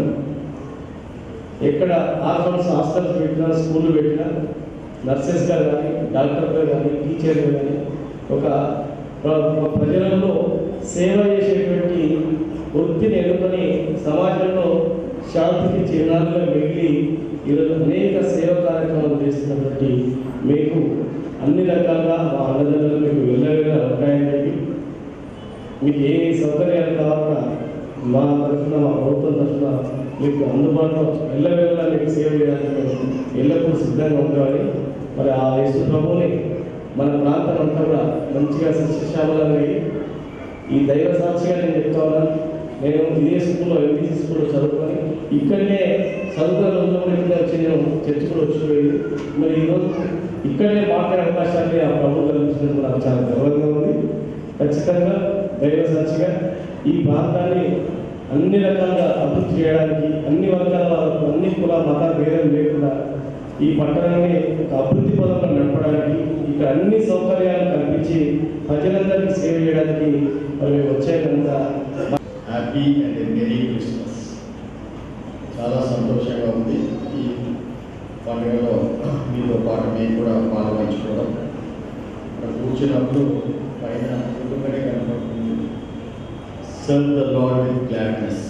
ఎక్కడ ఆర్ఫన్స్ హాస్టల్స్ పెట్టినా స్కూళ్ళు పెట్టినా నర్సెస్ గారు కానీ డాక్టర్లు కానీ టీచర్లు కానీ ఒక ప్ర- ఒక ప్రజలలో సేవ చేసేటువంటి వృత్తిని ఎన్నుకొని సమాజంలో శాంతికి చిహ్నాలుగా మిగిలి ఈరోజు అనేక సేవ కార్యక్రమాలు చేస్తున్నటువంటి మీకు అన్ని రకాలుగా మా అన్నదండలు మీకు వెళ్ళవేలా ఉంటాయని చెప్పి మీకు ఏ సౌకర్యాలు కావాలన్నా మా తరఫున మా ప్రభుత్వం తరఫున మీకు అందుబాటులో ఎల్లవేళలా మీకు సేవ చేయడానికి మేము ఎల్లప్పుడూ సిద్ధంగా ఉంటామని మరి ఆ యేసు ప్రభువుని మన ప్రాంతం అంతా కూడా మంచిగా సస్యశ్యామలంగా అయ్యి ఈ దైవ సాక్షిగా నేను చెప్తా ఉన్నాను నేను ఇదే స్కూల్లో ఎంపీసీ స్కూల్లో చదువుకొని ఇక్కడనే చదువుకున్న రోజుల్లో కూడా ఇక్కడ వచ్చి నేను చర్చ్ కూడా వచ్చిపోయింది మరి ఈరోజు ఇక్కడే మాట్లాడే అవకాశాన్ని ఆ ప్రభుత్వం కల్పించినందుకు నాకు చాలా గర్వంగా ఉంది ఖచ్చితంగా దైవ సాక్షిగా ఈ ప్రాంతాన్ని అన్ని రకాలుగా అభివృద్ధి చేయడానికి అన్ని వర్గాల వాళ్ళకు అన్ని కుల మత భేదం లేకుండా ఈ పట్టణాన్ని ఒక అభివృద్ధి పదంలో నడపడానికి ఇక్కడ అన్ని సౌకర్యాలు కల్పించి ప్రజలందరికీ సేవ చేయడానికి మరి మేము వచ్చే కనుక హ్యాపీ అండ్ మెరీ క్రిస్మస్ చాలా సంతోషంగా ఉంది ఈ పండుగలో మీతో పాటు మేము కూడా పాల్గొంచుకోవడం ఇక్కడ కూర్చున్నప్పుడు పైన ఎందుకంటే కనపడుతుంది serve the Lord with gladness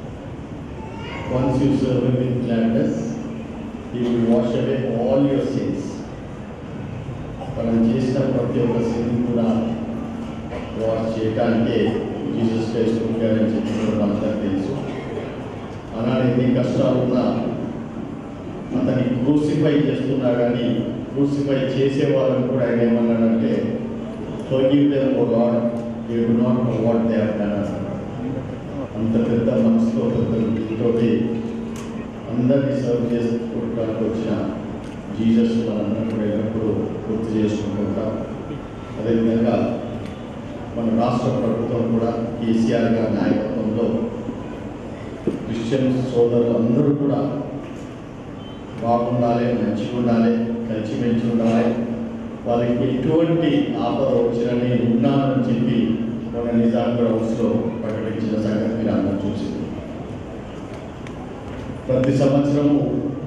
once you serve with gladness you will wash away all your sins మనం చేసిన ప్రతి ఒక్క సిన్ కూడా వాష్ చేయడానికే జీసస్ క్రైస్ట్ ఉంటారని చెప్పి కూడా మనకు తెలుసు అలానే ఎన్ని కష్టాలు ఉన్నా అతన్ని క్రూసిఫై చేస్తున్నా కానీ క్రూసిఫై చేసే వాళ్ళని కూడా ఆయన ఏమన్నాడంటే forgive them O God you do not know what they have done అంత పెద్ద మనసుతో పెద్ద దీంతోటి అందరినీ సర్వ్ చేసుకోవడానికి వచ్చిన జీసస్ మనందరం కూడా ఎల్లప్పుడూ గుర్తు చేసుకుంటుంటాం అదేవిధంగా మన రాష్ట్ర ప్రభుత్వం కూడా కేసీఆర్ గారి నాయకత్వంలో క్రిస్టియన్ సోదరులు అందరూ కూడా బాగుండాలి మంచిగా ఉండాలి కలిసిమెలిసి ఉండాలి వాళ్ళకి ఎటువంటి ఆపద వచ్చినా నేను ఉన్నానని చెప్పి మన నిజాంగఢ్ హౌస్లో ప్రకటించిన సంగతి మీరు అందరూ చూసింది ప్రతి సంవత్సరము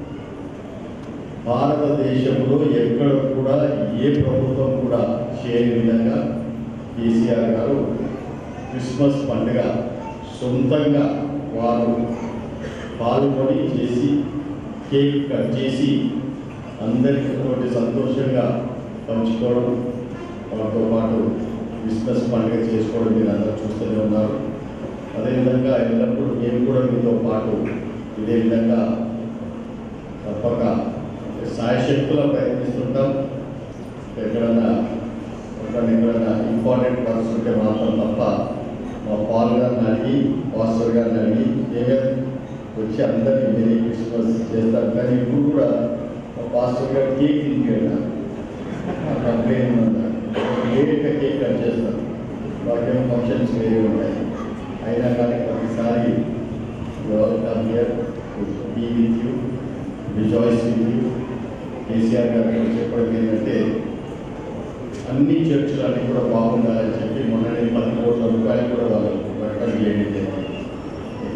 భారతదేశంలో ఎక్కడ కూడా ఏ ప్రభుత్వం కూడా చేయని విధంగా కేసీఆర్ గారు క్రిస్మస్ పండుగ సొంతంగా వారు పాల్గొని చేసి కేక్ కట్ చేసి అందరికీ తోటి సంతోషంగా పంచుకోవడం వాళ్ళతో పాటు క్రిస్మస్ పండుగ చేసుకోవడం మీరు అందరూ చూస్తూనే ఉన్నారు అదేవిధంగా ఎల్లప్పుడూ మేము కూడా మీతో పాటు ఇదే విధంగా తప్పక సాయశక్తుల ప్రయత్నిస్తుంటాం ఎక్కడన్నా ఎక్కడన్నా ఎక్కడన్నా ఇంపార్టెంట్ వర్క్స్ ఉంటే మాత్రం తప్ప మా పాల్ గారిని అడిగి పాస్టర్ గారిని అడిగి ఏమే వచ్చి అందరినీ మెరీ క్రిస్మస్ చేస్తారు కానీ ఇప్పుడు కూడా మా పాస్టర్ గారు కేక్ తింటాడు కంప్లైంట్ ఉందా లేట్గా కేక్ కట్ చేస్తారు వాకేమో ఫంక్షన్స్ వేరే ఉంటాయి అయినా కానీ ప్రతిసారి welcome here be with you rejoice with you KCR గారు కూడా చెప్పడం ఏంటంటే అన్ని చర్చలు అన్నీ కూడా బాగుండాలని చెప్పి మొన్ననే పది కోట్ల రూపాయలు కూడా వాళ్ళు ప్రకటన చేయడం జరిగింది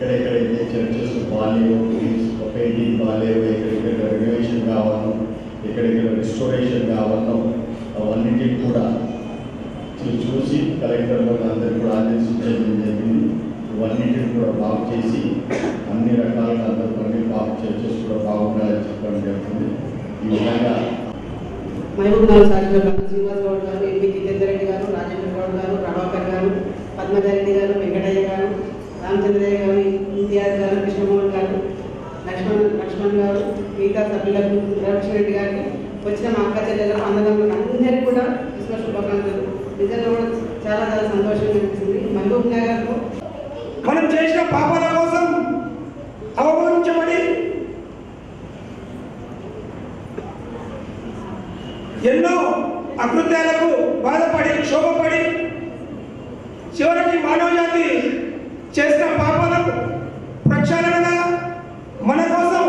ఎక్కడెక్కడైతే చర్చెస్ బాగాలేవో పెయింటింగ్ బాగాలేవో ఎక్కడెక్కడ రెనోవేషన్ కావాలనో ఎక్కడెక్కడ రిస్టోరేషన్ కావాలనో అవన్నిటిని కూడా చూ- చూసి కలెక్టర్ గారు అందరికీ కూడా ఆదేశించడం జరిగింది ఇవన్నిటిని కూడా బాగు చేసి అన్ని రకాలుగా అందరూ అన్ని బాగు చర్చెస్ కూడా బాగుండాలని చెప్పడం జరుగుతుంది ఈ విధంగా మహబూబ్ నగర్ శాసనసభ్యులు శ్రీనివాస్ గౌడ్ గారు ఎంపీ జితేందర్ రెడ్డి గారు రాజేంద్ర గౌడ్ గారు ప్రభాకర్ గారు పద్మజారెడ్డి గారు వెంకటయ్య గారు రామచంద్రయ్య గారు ఇంతియాజ్ గారు కృష్ణమోహన్ గారు లక్ష్మణ్ లక్ష్మణ్ గారు మిగతా సభ్యులకు రవికృష్ణ రెడ్డి గారికి వచ్చిన మా అక్క చెల్లెలకు అన్నదమ్ములకు అందరికీ కూడా క్రిస్మస్ శుభాకాంక్షలు నిజంగా కూడా చాలా చాలా సంతోషంగా అనిపిస్తుంది మహబూబ్ నగర్లో మనం చేసిన పాపాల కోసం అవమానించబడి ఎన్నో అకృత్యాలకు బాధపడి క్షోభపడి చివరికి మానవజాతి చేసిన పాపాలకు ప్రక్షాళనగా మన కోసం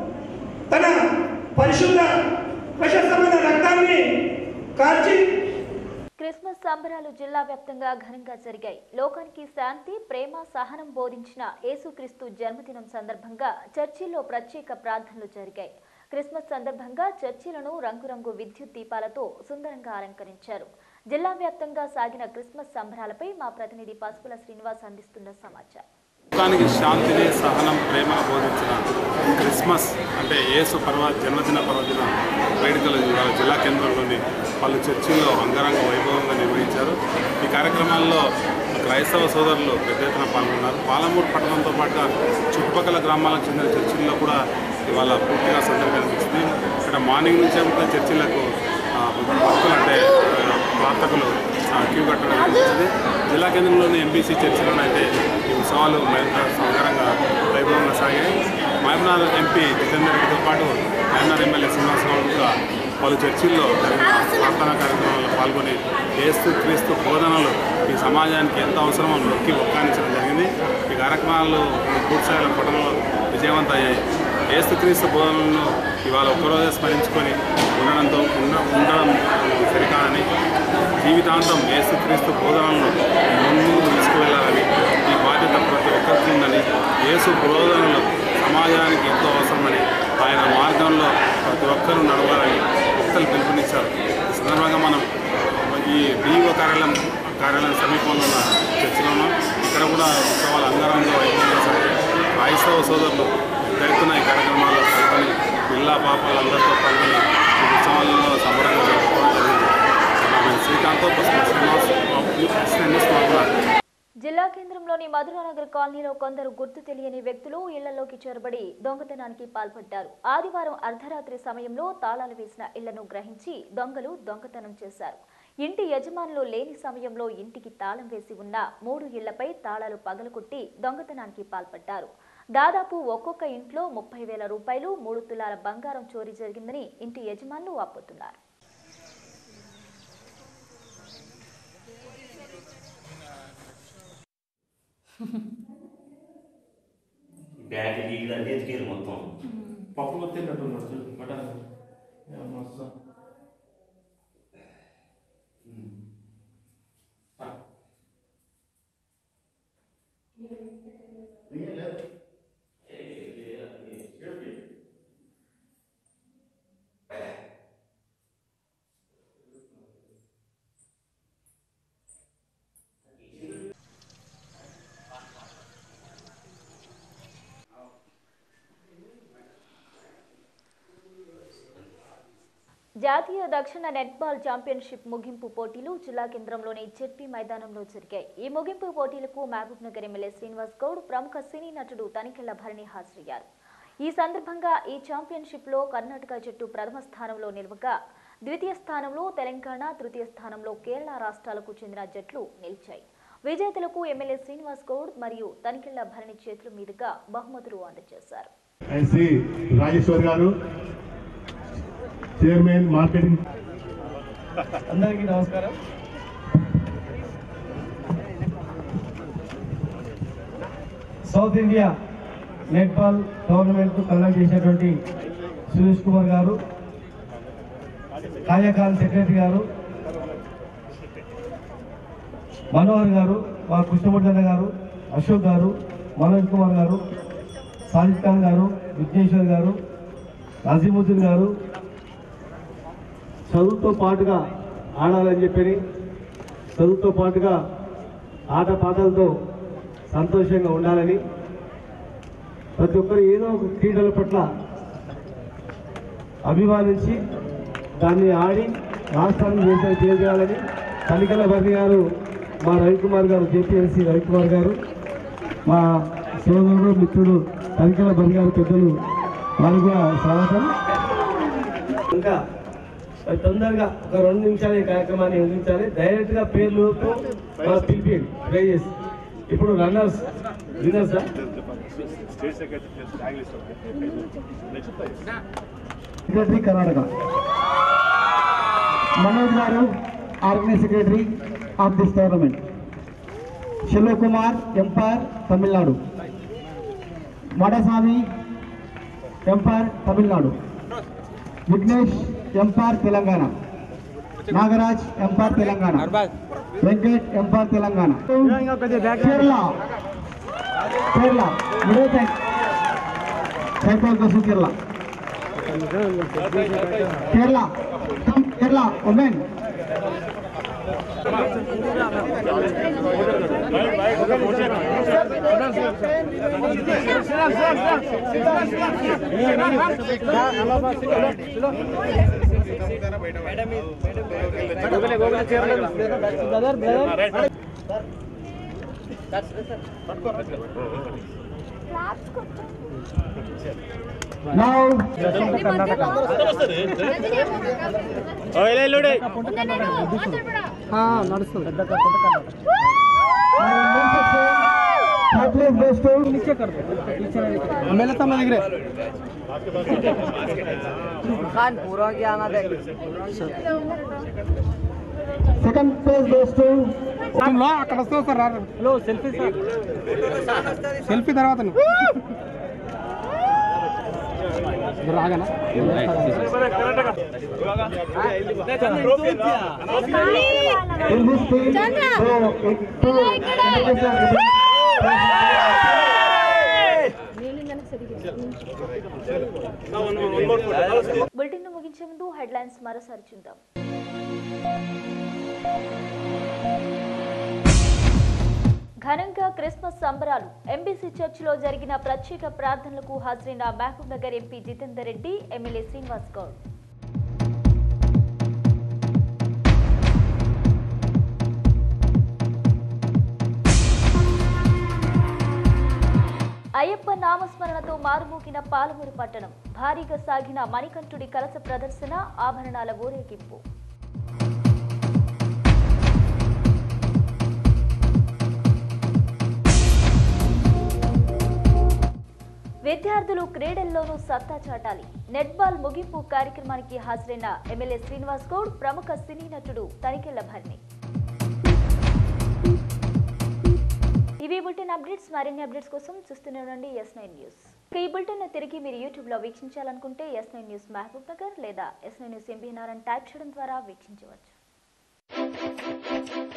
తన పరిశుద్ధ ప్రశస్తమైన రక్తాన్ని కార్చి క్రిస్మస్ సంబరాలు జిల్లా వ్యాప్తంగా ఘనంగా జరిగాయి లోకానికి శాంతి ప్రేమ సహనం బోధించిన యేసుక్రీస్తు జన్మదినం సందర్భంగా చర్చిల్లో ప్రత్యేక ప్రార్థనలు జరిగాయి క్రిస్మస్ సందర్భంగా చర్చిలను రంగురంగు విద్యుత్ దీపాలతో సుందరంగా అలంకరించారు జిల్లా వ్యాప్తంగా సాగిన క్రిస్మస్ సంబరాలపై మా ప్రతినిధి పసుపుల శ్రీనివాస్ అందిస్తున్న సమాచారం లోకానికి శాంతిని సహనం ప్రేమను బోధించిన క్రిస్మస్ అంటే యేసు పర్వ జన్మదిన పర్వదిన వేడుకలు ఇవాళ జిల్లా కేంద్రంలోని పలు చర్చిల్లో అంగరంగ వైభవంగా నిర్వహించారు ఈ కార్యక్రమాల్లో క్రైస్తవ సోదరులు పెద్ద ఎత్తున పాల్గొన్నారు పాలమూరు పట్టణంతో పాటుగా చుట్టుపక్కల గ్రామాలకు చెందిన చర్చిల్లో కూడా ఇవాళ పూర్తిగా సందడి కనిపిస్తుంది ఇక్కడ మార్నింగ్ నుంచే కూడా చర్చిలకు ఆ, భక్తులు అంటే ఆ, ప్రార్థకులు ఆ, క్యూ కట్టడం జరుగుతుంది జిల్లా కేంద్రంలోని ఎంబీసీ చర్చిలోనూ అయితే ఈ ఉత్సవాలు మరింత సంగరంగా వైభవంగా సాగాయి మహబూబ్నగర్ ఎంపీ జితేందర్ రెడ్డితో పాటు మహబూబ్నగర్ ఎమ్మెల్యే శ్రీనివాస్ గౌడ్ కూడా పలు చర్చిల్లో జరిగిన ప్రార్థనా కార్యక్రమాల్లో పాల్గొని ఏస్తు క్రీస్తు బోధనలు ఈ సమాజానికి ఎంత అవసరమో నొక్కి ఒక్కానించడం జరిగింది ఈ కార్యక్రమాలు పూర్తిస్థాయిలో పట్టణంలో విజయవంతమయ్యాయి ఏసుక్రీస్తు బోధనలను ఇవాళ ఒక్కరోజే స్మరించుకొని ఉండడంతో ఉండ ఉండడం సరికాదని జీవితాంతం ఏసుక్రీస్తు బోధనలను ముందుకు తీసుకువెళ్ళాలని ఈ బాధ్యత ప్రతి ఒక్కరికి ఉందని యేసు బోధనలు సమాజానికి ఎంతో అవసరమని ఆయన మార్గంలో ప్రతి ఒక్కరూ నడవాలని భక్తులు పిలుపునిచ్చారు ఈ సందర్భంగా మనం ఈ డిఓ కార్యాలయం కార్యాలయం సమీపంలో ఉన్న చర్చిలో ఉన్నాం ఇక్కడ కూడా ఉత్సవాలు అంగరంగ వైభవంగా సాగాయి క్రైస్తవ సోదరులు పెద్ద ఎత్తున ఈ కార్యక్రమాల్లో పాల్గొని పిల్ల పాపలందరితో పాల్గొని ఈ ఉత్సవాలలో సంబరంగా జరుపుకోవడం జరిగింది నేను శ్రీకాంత్తో పసుపు శ్రీనివాస్ ఎస్ఎన్ న్యూస్ మాట్లాడుతున్నాను జిల్లా కేంద్రంలోని మధురానగర్ కాలనీలో కొందరు గుర్తు తెలియని వ్యక్తులు ఇళ్లలోకి చొరబడి దొంగతనానికి పాల్పడ్డారు ఆదివారం అర్ధరాత్రి సమయంలో తాళాలు వేసిన ఇళ్లను గ్రహించి దొంగలు దొంగతనం చేశారు ఇంటి యజమానులు లేని సమయంలో ఇంటికి తాళం వేసి ఉన్న మూడు ఇళ్లపై తాళాలు పగలగొట్టి దొంగతనానికి పాల్పడ్డారు దాదాపు ఒక్కొక్క ఇంట్లో ముప్పై వేల రూపాయలు మూడు తులాల బంగారం చోరీ జరిగిందని ఇంటి యజమానులు వాపోతున్నారు బ్యాగ్ గీగడ ఎతికేరు మొత్తం పప్పు కొత్తేటట్టున్నాడు చూడు మటన్ మస్తు జాతీయ దక్షిణ నెట్బాల్ ఛాంపియన్షిప్ ముగింపు పోటీలు జిల్లా కేంద్రంలోని జెడ్పీ మైదానంలో జరిగాయి ఈ ముగింపు పోటీలకు మహబూబ్ నగర్ ఎమ్మెల్యే శ్రీనివాస్ గౌడ్ ప్రముఖ సినీ నటుడు తనికెళ్ల భరణి హాజరయ్యారు ఈ సందర్భంగా ఈ ఛాంపియన్షిప్లో కర్ణాటక జట్టు ప్రథమ స్థానంలో నిలవగా ద్వితీయ స్థానంలో తెలంగాణ తృతీయ స్థానంలో కేరళ రాష్ట్రాలకు చెందిన జట్లు నిలిచాయి విజేతలకు ఎమ్మెల్యే శ్రీనివాస్ గౌడ్ మరియు తనికెళ్ల భరణి చేతుల మీదుగా బహుమతులు అందజేశారు అండ్ శ్రీ రాజేశ్వర్ గారు చైర్మన్ మార్కెటింగ్ అందరికీ నమస్కారం South India netball tournament conduct చేసినటువంటి సురేష్ కుమార్ గారు కార్యకాల సెక్రటరీ గారు మనోహర్ గారు మా కృష్ణమూర్తి గారు అశోక్ గారు మనోజ్ కుమార్ గారు సాజిద్ ఖాన్ గారు విఘ్నేశ్వర్ గారు నజీముద్దీన్ గారు చదువుతో పాటుగా ఆడాలని చెప్పి చదువుతో పాటుగా ఆట పాటలతో సంతోషంగా ఉండాలని ప్రతి ఒక్కరు ఏదో ఒక క్రీడల పట్ల అభిమానించి దాన్ని ఆడి రాష్ట్రాన్ని దేశాన్ని చేయాలని తనికల భరణి గారు మా రవికుమార్ గారు జేపీఎల్సీ రవికుమార్ గారు మా సోదరుడు మిత్రుడు తనికల భరణి గారు పెద్దలు వారు కూడా స్వాగతం ఇంకా మరి తొందరగా ఒక రెండు నిమిషాలు ఈ కార్యక్రమాన్ని ముగించాలి డైరెక్ట్ గా పేర్లు మన పిలిపియండి ట్రై చేసి ఇప్పుడు runners winners state secretary secretary Karnataka Manoj గారు organise secretary of this tournament Shiva Kumar umpire Tamil Nadu Madaswamy umpire Tamil Nadu Vignesh umpire Telangana Nagaraj umpire Telangana Venkat umpire Telangana Kerala Kerala మూడో సైడ్ సైకిల్ కోసం Kerala Kerala come Kerala women Now, third place goes to मेरे सामने दिख रहे खान पूरा क्या आना देख second place goes to లో అక్కడ వస్తావు సార్ రారు హలో సెల్ఫీ సార్ సెల్ఫీ తర్వాత రాగనా in this team. So, it- two bulletin ముగించే ముందు హెడ్లైన్స్ మరోసారి చూద్దాం ఘనంగా క్రిస్మస్ సంబరాలు ఎంబీసీ చర్చిలో జరిగిన ప్రత్యేక ప్రార్థనలకు హాజరైన Mahbubnagar MP Jithender Reddy MLA Srinivas Goud Ayyappa నామస్మరణతో మారుమోగిన పాలమూరు పట్టణం భారీగా సాగిన మణికంఠుడి కలస ప్రదర్శన ఆభరణాల ఊరేగింపు విద్యార్థులు క్రీడల్లోనూ సత్తా చాటాలి నెట్బాల్ ముగింపు కార్యక్రమానికి హాజరైన ఎమ్మెల్యే శ్రీనివాస్ గౌడ్ ప్రముఖ సినీ నటుడు తనికెళ్ల భరణి ఇవి బులెటిన్ అప్డేట్స్ మరిన్ని అప్డేట్స్ కోసం చూస్తూనే ఉండండి ఎస్ నైన్ న్యూస్ ఈ బులెటిన్ తిరిగి మీరు యూట్యూబ్ లో వీక్షించాలనుకుంటే S nine news Mahbubnagar లేదా ఎస్ నైన్ న్యూస్ ఎంబీఎన్ఆర్ అని టైప్ చేయడం ద్వారా వీక్షించవచ్చు